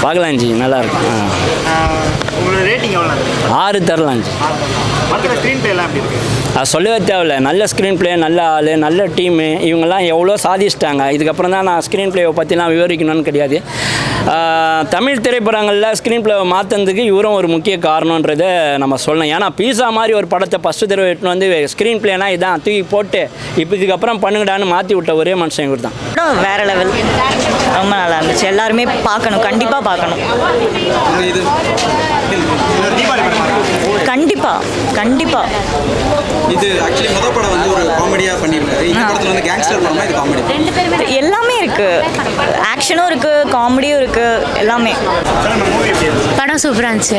பார்க்கலாம் ஜி நல்லா இருக்கும் ஆ. உங்களோட ரேட்டிங் எவ்வளோ ஆறு தரலாம் ஜி படத்தில் ஸ்க்ரீன் பிளே எல்லாம் எப்படி இருக்கு அது சொல்லவே தேவையில்ல நல்ல ஸ்க்ரீன் ப்ளே நல்ல ஆள் நல்ல டீமு இவங்கெல்லாம் எவ்வளோ சாதிச்சிட்டாங்க இதுக்கப்புறம் தான் நான் ஸ்க்ரீன் ப்ளேவை பற்றிலாம் விவரிக்கணும்னு கிடையாது ஆஹ், தமிழ் திரைப்படங்களில் ஸ்க்ரீன் ப்ளேவை மாற்றினதுக்கு இவரும் ஒரு முக்கிய காரணன்றதை நம்ம சொல்லணும் ஏன்னா பீஸா மாதிரி ஒரு படத்தை ஃபஸ்ட்டு தடவை எட்டுன்னு வந்து ஸ்க்ரீன் ப்ளேனா இதான் தூக்கி போட்டு இப்போ இதுக்கப்புறம் பண்ணுங்கடான்னு மாற்றி விட்ட ஒரே மனுஷன் இவர் தான் படம் வேற லெவல் ரொம்ப நல்லா இருந்துச்சு எல்லாருமே பார்க்கணும் கண்டிப்பாக பார்க்கணும் இது ஒரு தீபாவளி படம் கண்டிப்பா கண்டிப்பா இது ஆக்சுவலி முதல் படம் வந்து ஒரு காமெடியாக பண்ணியிருக்காரு இந்த படத்தில் வந்து கேங்ஸ்டர் படமா இது காமெடி எல்லாமே இருக்கு ஆக்ஷனும் இருக்கு காமெடியும் இருக்கு எல்லாமே படம் சூப்பராக இருந்துச்சு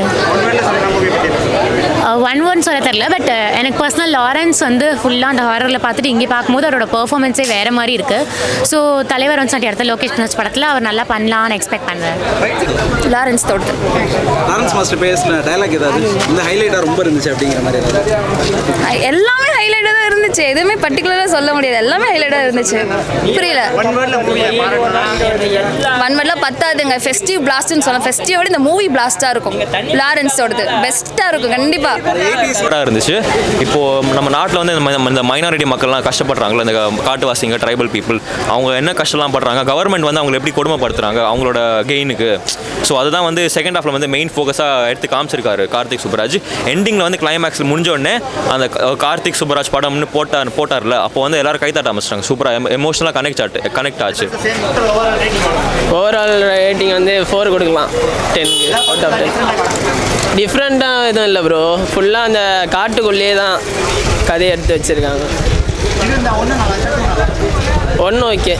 ஒன் ஒன் சொல்ல தெரில பட் எனக்கு பர்சனல் லாரன்ஸ் வந்து ஃபுல்லாக அந்த ஹாரரில் பார்த்துட்டு இங்கே பார்க்கும்போது அவரோட பெர்ஃபார்மன்ஸே வேறு மாதிரி இருக்குது ஸோ தலைவர் வந்து சொல்லிட்டு இடத்துல லோகேஷ் கனகராஜ் படத்தில் அவர் நல்லா பண்ணலாம்னு எக்ஸ்பெக்ட் பண்ணுறேன் லாரன்ஸ் தோடுது லாரன்ஸ் மாஸ்டர் பேசின டைலாக் ஏதாவது இந்த ஹைலைட்டாக ரொம்ப இருந்துச்சு அப்படிங்கிற மாதிரி ஏதாவது எல்லாமே ஹைலைட்டாக தான் இருந்துச்சு எதுவுமே பர்டிகுலராக சொல்ல முடியாது எல்லாமே ஹைலைட்டாக இருந்துச்சு புரியல ஒன் வேர்டில் பத்தாதுங்க ஃபெஸ்டிவ் பிளாஸ்ட்னு சொல்லலாம் ஃபெஸ்டிவோட இந்த மூவி பிளாஸ்ட்டாக இருக்கும் லாரன்ஸோடது பெஸ்ட்டாக இருக்கும் கண்டிப்பாக சூப்பராக இருந்துச்சு இப்போது நம்ம நாட்டில் வந்து இந்த ம- இந்த மைனாரிட்டி மக்கள்லாம் கஷ்டப்படுறாங்களோ இந்த காட்டுவாசிங்க ட்ரைபல் பீப்புள் அவங்க என்ன கஷ்டம்லாம் படுறாங்க கவர்மெண்ட் வந்து அவங்களை எப்படி கொடுமைப்படுத்துறாங்க அவங்களோட கெயினுக்கு ஸோ அதுதான் வந்து செகண்ட் ஹாஃபில் வந்து மெயின் ஃபோக்கஸாக எடுத்து காமிச்சிருக்காரு கார்த்திக் சுப்பராஜ் எண்டிங்கில் வந்து கிளைமேக்ஸ் முடிஞ்ச உடனே அந்த க- கார்த்திக் சுப்பராஜ் படம்னு போட்டார் போட்டார்ல அப்போ வந்து எல்லாரும் கைத்தட்ட ஆரம்பிச்சிட்டாங்க சூப்பராக எமோஷனலாக கனெக்ட் ஆட்டு கனெக்ட் ஆச்சு ஓவரால் ரேட்டிங் வந்து ஃபோர் கொடுக்கலாம் டென்க்கு அவுட் ஆஃப் டென் டிஃப்ரெண்ட்டாக எதுவும் இல்லை ப்ரோ ஃபுல்லாக அந்த காட்டுக்குள்ளேயே தான் கதையை எடுத்து வச்சுருக்காங்க ஒன்று ஓகே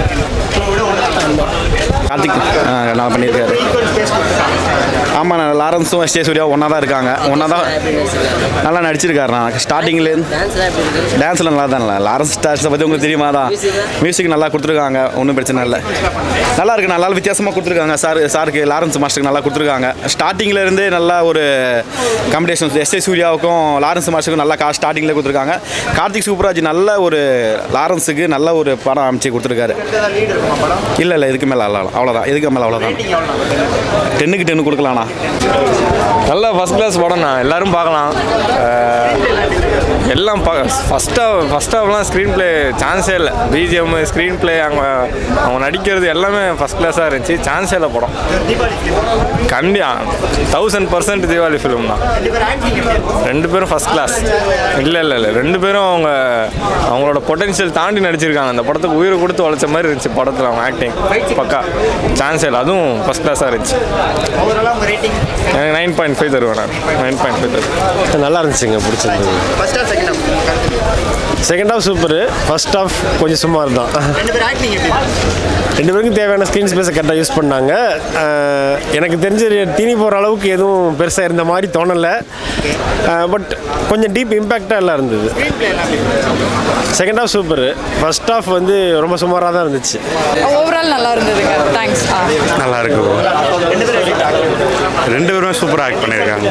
கார்த்திக் ஆ, நல்லா பண்ணியிருக்காரு ஆமாம் லாரன்ஸும் எஸ்டே சூர்யா ஒன்றா தான் இருக்காங்க ஒன்றா தான் நல்லா நடிச்சிருக்காரு நான் ஸ்டார்டிங்லேருந்து டான்ஸில் நல்லா தான் இல்லை லாரன்ஸ் டான்ஸை பற்றி உங்களுக்கு தெரியுமா தான் மியூசிக் நல்லா கொடுத்துருக்காங்க ஒன்றும் பிரச்சனை இல்லை நல்லா இருக்கு நல்லா வித்தியாசமாக கொடுத்துருக்காங்க சார் சாருக்கு லாரன்ஸ் மாஸ்டருக்கு நல்லா கொடுத்துருக்காங்க ஸ்டார்டிங்கில் இருந்தே நல்லா ஒரு காம்படிஷன் எஸ்ஏ சூர்யாவுக்கும் லாரன்ஸ் மாஸ்டருக்கும் நல்லா கா ஸ்டார்டிங்கில் கொடுத்துருக்காங்க கார்த்திக் சூப்பராஜ் நல்ல ஒரு லாரன்ஸுக்கு நல்ல ஒரு படம் அமைச்சு கொடுத்துருக்காரு இல்லை இல்லை இதுக்கு மேலே அவ்வளோ அவ்வளோதான் இதுக்கு மேலே அவ்வளோதான் டென்னுக்கு டென்னு கொடுக்கலாண்ணா நல்ல ஃபஸ்ட் கிளாஸ் படம்ண்ணா எல்லாரும் பார்க்கலாம் அஹ், எல்லாம் பா ஃபஸ்ட் ஹாஃப் ஃபஸ்ட் ஹாஃப்லாம் ஸ்க்ரீன் ப்ளே சான்ஸே இல்லை பிஜிஎம் ஸ்க்ரீன் ப்ளே அவங்க அவங்க நடிக்கிறது எல்லாமே ஃபஸ்ட் கிளாஸாக இருந்துச்சு சான்ஸே இல்லை படம் கண்டியா தௌசண்ட் பர்சன்ட் தீபாவளி ஃபிலிம் தான் ரெண்டு பேரும் ஃபஸ்ட் கிளாஸ் இல்லை இல்லை இல்லை ரெண்டு பேரும் அவங்க அவங்களோட பொட்டன்ஷியல் தாண்டி நடிச்சிருக்காங்க அந்த படத்துக்கு உயிரை கொடுத்து உழைச்ச மாதிரி இருந்துச்சு படத்தில் அவங்க ஆக்டிங் பக்கா சான்ஸே இல்லை அதுவும் ஃபஸ்ட் கிளாஸாக இருந்துச்சு ஓவராலாக உங்கள் ரேட்டிங் எனக்கு நைன் பாயிண்ட் ஃபைவ் தருவேன் நான் நைன் பாயிண்ட் ஃபைவ் தருவேன் நல்லா இருந்துச்சுங்க பிடிச்சிருந்தது first half second half second half super first half கொஞ்சம் சுமார் தான் ரெண்டு பேர் ஆக்டிங் எப்படி ரெண்டு பேருக்கும் தேவையான ஸ்க்ரீன் ஸ்பேஸை கரெக்டாக யூஸ் பண்ணாங்க அஹ், எனக்கு தெரிஞ்ச தீனி போகிற அளவுக்கு எதுவும் பெருசாக இருந்த மாதிரி தோணலை பட் கொஞ்சம் டீப் இம்பேக்டாக எல்லாம் இருந்தது second half super first half வந்து ரொம்ப சுமாராக தான் இருந்துச்சு ஓவரால் நல்லா இருந்ததுங்க தேங்க்ஸ் நல்லா இருக்கு bro. ரெண்டு பேருமே சூப்பராக ஆக்ட் பண்ணியிருக்காங்க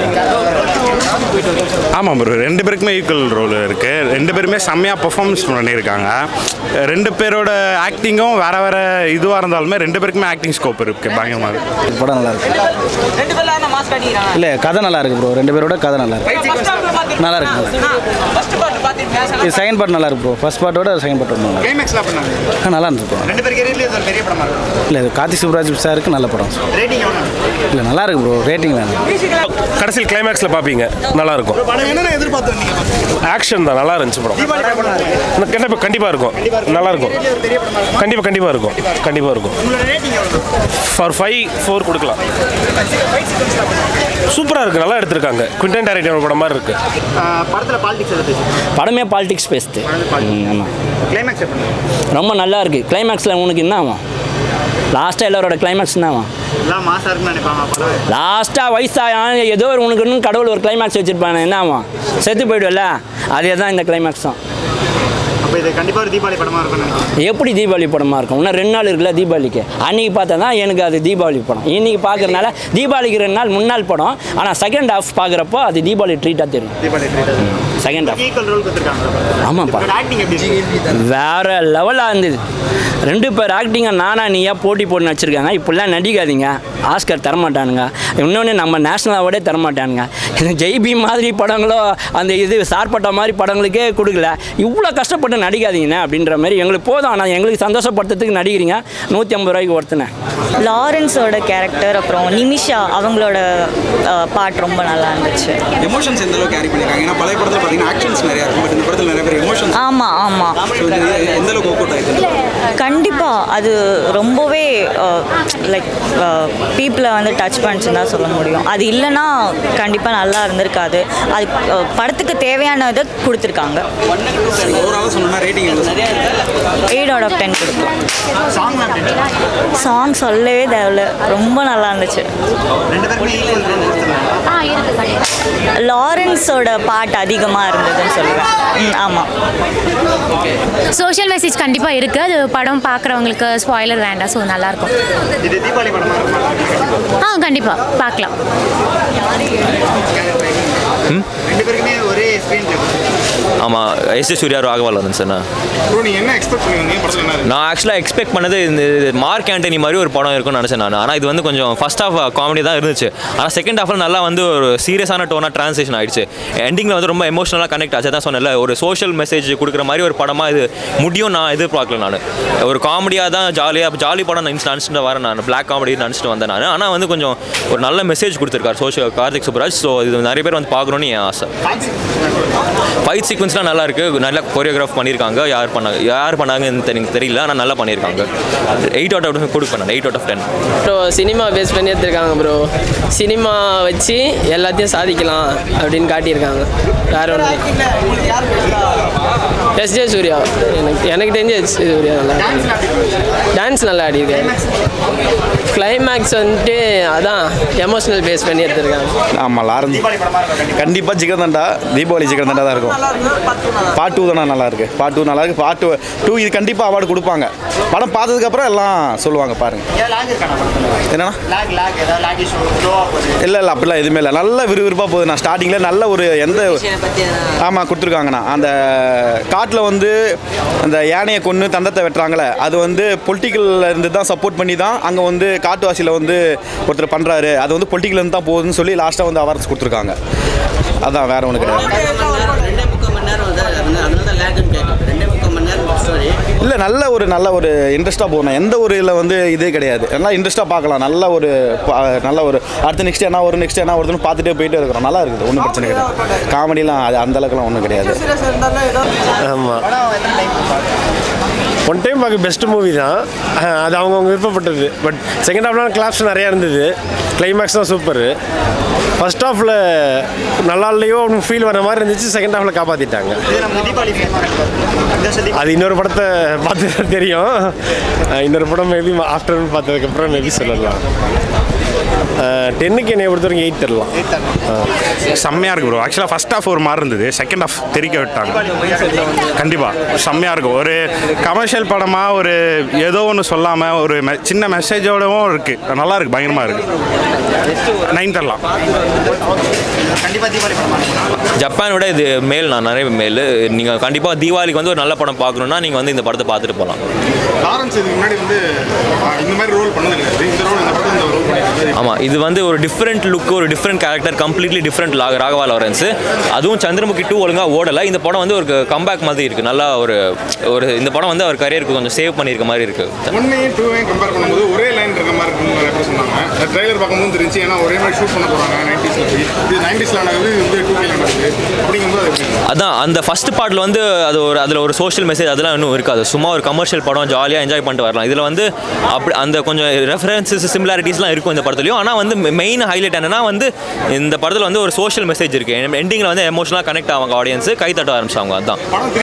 ஆமாம் ப்ரோ ரெண்டு பேருக்குமே ஈக்குவல் ரோல் இருக்குது ரெண்டு பேருமே செம்மையாக பெர்ஃபார்மன்ஸ் பண்ணியிருக்காங்க ரெண்டு பேரோட ஆக்டிங்கும் வேற வேற இதுவாக இருந்தாலுமே ரெண்டு பேருக்குமே ஆக்டிங் ஸ்கோப் இருக்குது பயங்கரமாக இருக்கு படம் நல்லா இருக்கு ரெண்டு பேர்ல அந்த மாஸ்க் அடிக்கிறாங்க இல்லை கதை நல்லா இருக்கு ப்ரோ ரெண்டு பேரோட கதை நல்லா இருக்கு நல்லா இருக்கு நல்லா இருக்கு. ஃபர்ஸ்ட் பார்ட் பார்த்துருக்கேன் இது செகண்ட் பார்ட் நல்லா இருக்கு ப்ரோ ஃபர்ஸ்ட் பார்ட்டோட செகண்ட் பார்ட் நல்லா இருக்கு. கிளைமேக்ஸ்லாம் பண்ணாங்க ஆ, நல்லா இருந்துச்சு ப்ரோ ரெண்டு பேர் கேரியர்லேயே இது ஒரு பெரிய படமா இருக்கும் இல்லை இது கார்த்திக் சுப்ராஜ் சாருக்கு நல்ல படம் ரேட்டிங் எவ்வளோ இல்லை நல்லா இருக்கு ப்ரோ ரேட்டிங்லாம் கடைசியில் கிளைமேக்ஸில் பார்ப்பீங்க நல்லா இருக்கும் படம் என்னென்ன எதிர்பார்த்து வந்தீங்க ஆக்ஷன் தான் நல்லா இருந்துச்சு படம் தீபாவளி படம் கண்டிப்பாக கண்டிப்பாக இருக்கும் நல்லா இருக்கும் ஒரு பெரிய படமா இருக்கும் கண்டிப்பாக கண்டிப்பாக இருக்கும் கண்டிப்பாக இருக்கும் உங்களோட ரேட்டிங் எவ்வளோ ஃபார் ஃபைவ் ஃபோர் கொடுக்கலாம் சூப்பராக இருக்குது நல்லா எடுத்திருக்காங்க குவிண்டன் டேரக்டர் படம் மாதிரி இருக்குது படத்தில் பாலிடிக்ஸ் எதை பேசி படமே பாலிடிக்ஸ் பேசுது ஆமாம் கிளைமேக்ஸ் எப்படி ரொம்ப நல்லா இருக்குது கிளைமேக்ஸில் உனக்கு என்ன ஆகும் லாஸ்ட்டாக எல்லாரோட கிளைமேக்ஸ் என்ன ஆகும் எல்லாம் மாசா இருக்குன்னு நினைப்பாங்க படம் லாஸ்ட்டாக வயசாக ஏதோ ஒரு உனக்கு இன்னும் கடவுள் ஒரு கிளைமேக்ஸ் வச்சுருப்பானே என்ன ஆகும் செத்து போயிடுவல்ல அதே தான் இந்த கிளைமேக்ஸ் தான் அப்போ இது கண்டிப்பாக ஒரு தீபாவளி படமாக இருக்கும்னு நினைக்கிறேன் எப்படி தீபாவளி படமாக இருக்கும் இன்னும் ரெண்டு நாள் இருக்குல்ல தீபாவளிக்கு அன்றைக்கி பார்த்தா தான் எனக்கு அது தீபாவளி படம் இன்றைக்கி பார்க்குறதுனால தீபாவளிக்கு ரெண்டு நாள் முன்னாள் படம் ஆனால் செகண்ட் ஹாஃப் பார்க்குறப்போ அது தீபாவளி ட்ரீட்டாக தெரியும் Deepavali second half equal role கொடுத்துருக்காங்க ஆமாப்பா ஆக்டிங் எப்படி இருக்கு வேற லெவலாக இருந்தது ரெண்டு பேர் ஆக்டிங்கை நானா நீயா போட்டி போட்டு வச்சுருக்காங்க இப்படிலாம் நடிக்காதீங்க ஆஸ்கர் தரமாட்டானுங்க இன்னொன்று நம்ம நேஷனல் அவார்டே தரமாட்டானுங்க இந்த ஜெய்பி மாதிரி படங்களோ அந்த இது சார்பட்ட மாதிரி படங்களுக்கே கொடுக்கல இவ்வளோ கஷ்டப்பட்டு நடிக்காதீங்கண்ணே அப்படின்ற மாதிரி எங்களுக்கு போதும் ஆனால் எங்களுக்கு சந்தோஷப்படுத்துறதுக்கு நடிக்கிறீங்க நூற்றி ஐம்பது ரூபாய்க்கு ஒருத்தனே லாரன்ஸோட கேரக்டர் அப்புறம் நிமிஷா அவங்களோட பாட் ரொம்ப நல்லா இருந்துச்சு எமோஷன்ஸ் எந்த அளவுக்கு கேரி பண்ணிருக்காங்க ஏன்னா பழைய படத்தில் பார்த்தீங்கன்னா ஆக்ஷன்ஸ் நிறையா இருக்கும் பட் இந்த படத்தில் நிறைய பேர் எமோஷன்ஸ் ஆமாம் ஆமாம் எந்த அளவுக்கு ஒர்க் அவுட் ஆயிருக்கு கண்டிப்பாக அது ரொம்பவே லைக் பீப்புளை வந்து டச் பண்ணிச்சுன்னு தான் சொல்ல முடியும் அது இல்லைன்னா கண்டிப்பாக நல்லா இருந்திருக்காது அது அஹ், படத்துக்கு தேவையானதை கொடுத்துருக்காங்க ஓவராலாக சொன்னா rating eight out of ten கொடுக்கும் சாங் சொல்லவே தேவையில்ல ரொம்ப நல்லா இருந்துச்சு லாரன்ஸோட பாட்டு அதிகமாக இருந்ததுன்னு சொல்லுவேன் ம், ஆமாம் சோஷியல் மெசேஜ் கண்டிப்பாக இருக்குது அது படம் பார்க்குறவங்களுக்கு ஸ்பாய்லர் வேண்டாம் ஸோ நல்லாயிருக்கும் இது தீபாவளி படமாக இருக்குமா ஆ கண்டிப்பாக பார்க்கலாம் ரெண்டு பேருக்குமே ஒரே ஸ்க்ரீன் ஆமாம் எஸ் எஸ் சூர்யா ராகவால் வந்து சார் ப்ரோ நீங்கள் என்ன எக்ஸ்பெக்ட் பண்ணுவீங்க படத்தில் என்ன இருக்கு நான் ஆக்சுவலாக எக்ஸ்பெக்ட் பண்ணது இந்த இது மார்க் ஆண்டனி மாதிரி ஒரு படம் இருக்கும்னு நினச்சேன் நான் ஆனால் இது வந்து கொஞ்சம் ஃபர்ஸ்ட் ஹாஃப் காமெடி தான் இருந்துச்சு ஆனால் செகண்ட் ஹாஃபில் நல்லா வந்து ஒரு சீரியஸான டோனாக ட்ரான்ஸ்லேஷன் ஆயிடுச்சு எண்டிங்கில் வந்து ரொம்ப எமோஷனலாக கனெக்ட் ஆச்சு தான் சொன்னேன்ல ஒரு சோஷியல் மெசேஜ் கொடுக்குற மாதிரி ஒரு படமாக இது முடியும் நான் எதிர்பார்க்கல நான் ஒரு காமெடியாக தான் ஜாலியாக ஜாலி படம் நான் நினச்சிட்டு வரேன் நான் பிளாக் காமெடி நினச்சிட்டு வந்தேன் நான் ஆனால் வந்து கொஞ்சம் ஒரு நல்ல மெசேஜ் கொடுத்துருக்காரு சோஷியல் கார்த்திக் சுப்ராஜ் ஸோ இது நிறைய பேர் வந்து பார்க்கணும்னு என் ஆசை ஃபைட் சீக்வன்ஸ்லாம் நல்லா இருக்கு நல்லா கொரியோகிராஃப் பண்ணியிருக்காங்க யார் பண்ணாங்க யார் பண்ணாங்கன்னு தெரி- எனக்கு தெரியல ஆனால் நல்லா பண்ணியிருக்காங்க எயிட் அவுட் ஆஃப் கொடுப்பேன் eight out of ten bro cinema base பண்ணி எடுத்திருக்காங்க ப்ரோ சினிமா வச்சு எல்லாத்தையும் சாதிக்கலாம் அப்படின்னு காட்டியிருக்காங்க வேற ஒன்று எஸ் ஜே சூர்யா எனக்கு எனக்கு தெரிஞ்ச எஸ் ஜே சூர்யா நல்லா டான்ஸ் நல்லா ஆடிருக்காரு கிளைமேக்ஸ் வந்துட்டு அதான் எமோஷனல் பேஸ் பண்ணி எடுத்திருக்காங்க ஆமாம் லாரன்ஸ் கண்டிப்பாக ஜிகர் தண்டா தீபாவளி ஜிகர் தண்டா தான் இருக்கும் பார்ட் டூ தானே நல்லா இருக்கு பார்ட் டூ நல்லா இருக்கு பார்ட் டூ டூ இது கண்டிப்பாக அவார்டு கொடுப்பாங்க படம் பார்த்ததுக்கப்புறம் எல்லாம் சொல்லுவாங்க பாருங்க ஏதாவது லாக் இருக்கானா என்னன்னா லாக் லாக் ஏதாவது லாக் இஷ்யூ ஸ்லோவாக போகுது இல்லை இல்லை அப்படிலாம் எதுவுமே இல்லை நல்ல விறுவிறுப்பாக போகுது நான் ஸ்டார்டிங்கில் நல்ல ஒரு எந்த ஆமாம் கொடுத்துருக்காங்கண்ணா அந்த காட்டில் வந்து அந்த யானையை கொன்று தந்தத்தை வெட்டுறாங்களே அது வந்து பொலிட்டிக்கலில் இருந்து தான் சப்போர்ட் பண்ணி தான் அங்கே வந்து காட்டுவாசியில் வந்து ஒருத்தர் பண்ணுறாரு அது வந்து பொலிட்டிக்கல் இருந்து தான் போகுதுன்னு சொல்லி லாஸ்ட்டாக வந்து அவார்ட்ஸ் கொடுத்துருக்காங்க அதான் வேற ஒன்று கிடையாது இல்லை நல்ல ஒரு நல்ல ஒரு இன்ட்ரெஸ்ட்டாக போகணும் எந்த ஒரு இதில் வந்து இதே கிடையாது நல்லா இன்ட்ரெஸ்ட்டாக பார்க்கலாம் நல்ல ஒரு பா- நல்ல ஒரு அடுத்த நெக்ஸ்ட் என்ன வரும் நெக்ஸ்ட் என்ன வருதுன்னு பார்த்துட்டே போயிட்டே இருக்கிறோம் நல்லா இருக்குது ஒன்றும் பிரச்சனை கிடையாது காமெடிலாம் அது அந்த அளவுக்குலாம் ஒன்றும் கிடையாது ஆமாம் ஒன் டைம் பார்க்க பெஸ்ட் மூவி தான் அஹ் அது அவங்கவுங்க விருப்பப்பட்டது பட் செகண்ட் ஹாஃப்லாம் கிளாப்ஸ் நிறையா இருந்தது கிளைமேக்ஸ் தான் சூப்பர் ஃபர்ஸ்ட் ஹாஃபில் நல்லா இல்லையோ ஃபீல் வர மாதிரி இருந்துச்சு செகண்ட் ஹாஃபில் காப்பாற்றிட்டாங்க இது நம்ம தீபாவளி இந்த வருஷம் தீபாவளி அது இன்னொரு படத்தை பார்த்து தான் தெரியும் அஹ் இன்னொரு படம் மேபி ஆஃப்டர்நூன் பார்த்ததுக்கப்புறம் மேபி சொல்லலாம் டென்னுக்கு என்னை பொறுத்த வரைக்கும் எயிட் தரலாம் செம்மையாக இருக்கு ப்ரோ ஆக்சுவலாக ஃபர்ஸ்ட் ஹாஃப் ஒரு மாதிரி இருந்தது செகண்ட் ஹாஃப் தெரிக்க விட்டாங்க கண்டிப்பாா செம்மையாக இருக்கும் ஒரு கமர்ஷியல் படமாக ஒரு ஏதோ ஒன்று சொல்லாமல் ஒரு me- சின்ன மெசேஜோடவும் இருக்குது நல்லா இருக்கு பயங்கரமாக இருக்குது நைன் தரலாம் கண்டிப்பாக தீபாவளி படமாக இருக்குமா ஜப்பானை விட இது மேல் நான் நிறைய மேல் நீங்கள் கண்டிப்பாக தீபாவளிக்கு வந்து ஒரு நல்ல படம் பார்க்கணுன்னா நீங்கள் வந்து இந்த படத்தை பார்த்துட்டு போகலாம் லாரன்ஸ் இதுக்கு முன்னாடி வந்து ஆ, இந்த மாதிரி ரோல் பண்ணது கிடையாது இந்த ரோல் இந்த படத்தில் இந்த ரோல் பண்ணியிருக்காரு ஆமாம் இது வந்து ஒரு டிஃப்ரெண்ட் லுக் ஒரு different character completely different Raghava Lawrence அதுவும் சந்திரமுகி டூ ஒழுங்காக ஓடலை இந்த படம் வந்து ஒரு கம்பேக் மாதிரி இருக்குது நல்லா ஒரு ஒரு இந்த படம் வந்து அவர் கரியருக்கு கொஞ்சம் சேவ் பண்ணியிருக்க மாதிரி இருக்குது ஒன்னையும் டூவையும் கம்பேர் பண்ணும்போது ஒரே லைன் இருக்க மாதிரி இருக்குன்னு நிறைய பேர் சொன்னாங்க இந்த ட்ரைலர் பார்க்கும்போது தெரிஞ்சு ஏன்னா ஒரே மாதிரி ஷூட் பண்ண போகிறாங்க நைன்டிஸில் போய் இது நைன்டிஸில் ஆனது இது வந்து டூ கே நடக்குது அப்படிங்கும்போது அது எப்படி அதான் அந்த ஃபர்ஸ்ட் பார்ட்டில் வந்து அது ஒரு அதில் ஒரு சோஷியல் மெசேஜ் அதெல்லாம் இன்னும் இருக்காது சும்மா ஒரு கமர்ஷியல் படம் ஜாலியாக என்ஜாய் பண்ணிட்டு வரலாம் இதில் வந்து அப்படி அந்த கொஞ்சம் ரெஃபரன்சஸ் சிமிலாரிட்டிஸ்லாம் இருக்கும் இந்த படத்துலையும் ஆனால் வந்து மெயின் ஹைலைட் என்னன்னா வந்து இந்த படத்தில் வந்து ஒரு சோஷியல் மெசேஜ் இருக்குது எண்டிங்கில் வந்து எமோஷனலாக கனெக்ட் ஆவாங்க ஆடியன்ஸ் கை தட்ட ஆரம்பிச்சாங்க அதான்